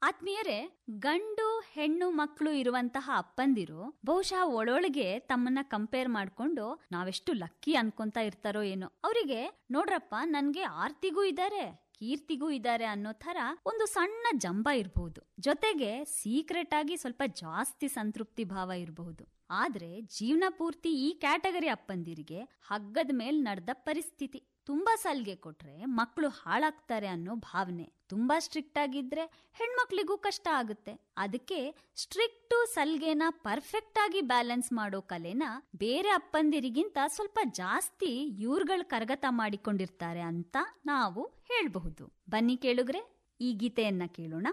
ಆತ್ಮೀಯರೇ ಗಂಡು ಹೆಣ್ಣು ಮಕ್ಕಳು ಇರುವಂತಹ ಅಪ್ಪಂದಿರು ಬಹುಶಃ ಒಳೊಳಗೆ ತಮ್ಮನ್ನ ಕಂಪೇರ್ ಮಾಡ್ಕೊಂಡು ನಾವೆಷ್ಟು ಲಕ್ಕಿ ಅನ್ಕೊಂತ ಇರ್ತಾರೋ ಏನೋ ಅವರಿಗೆ ನೋಡ್ರಪ್ಪ ನನ್ಗೆ ಆರ್ತಿಗೂ ಇದ್ದಾರೆ ಕೀರ್ತಿಗೂ ಇದ್ದಾರೆ ಅನ್ನೋ ತರ ಒಂದು ಸಣ್ಣ ಜಂಬ ಇರಬಹುದು ಜೊತೆಗೆ ಸೀಕ್ರೆಟ್ ಆಗಿ ಸ್ವಲ್ಪ ಜಾಸ್ತಿ ಸಂತೃಪ್ತಿ ಭಾವ ಇರಬಹುದು ಆದ್ರೆ ಜೀವನ ಪೂರ್ತಿ ಈ ಕ್ಯಾಟಗರಿ ಅಪ್ಪಂದಿರಿಗೆ ಹಗ್ಗದ ಮೇಲ್ ನಡೆದ ಪರಿಸ್ಥಿತಿ ತುಂಬಾ ಸಲ್ಗೆ ಕೊಟ್ರೆ ಮಕ್ಕಳು ಹಾಳಾಗ್ತಾರೆ ಅನ್ನೋ ಭಾವನೆ ತುಂಬಾ ಸ್ಟ್ರಿಕ್ಟ್ ಆಗಿದ್ರೆ ಹೆಣ್ಮಕ್ಳಿಗೂ ಕಷ್ಟ ಆಗುತ್ತೆ ಅದಕ್ಕೆ ಸ್ಟ್ರಿಕ್ಟು ಸಲ್ಗೆನ ಪರ್ಫೆಕ್ಟ್ ಆಗಿ ಬ್ಯಾಲೆನ್ಸ್ ಮಾಡೋ ಕಲೆನ ಬೇರೆ ಅಪ್ಪಂದಿರಿಗಿಂತ ಸ್ವಲ್ಪ ಜಾಸ್ತಿ ಇವ್ರುಗಳು ಕರಗತ ಮಾಡಿಕೊಂಡಿರ್ತಾರೆ ಅಂತ ನಾವು ಹೇಳ್ಬಹುದು ಬನ್ನಿ ಕೇಳುಗ್ರೆ ಈ ಗೀತೆಯನ್ನ ಕೇಳೋಣ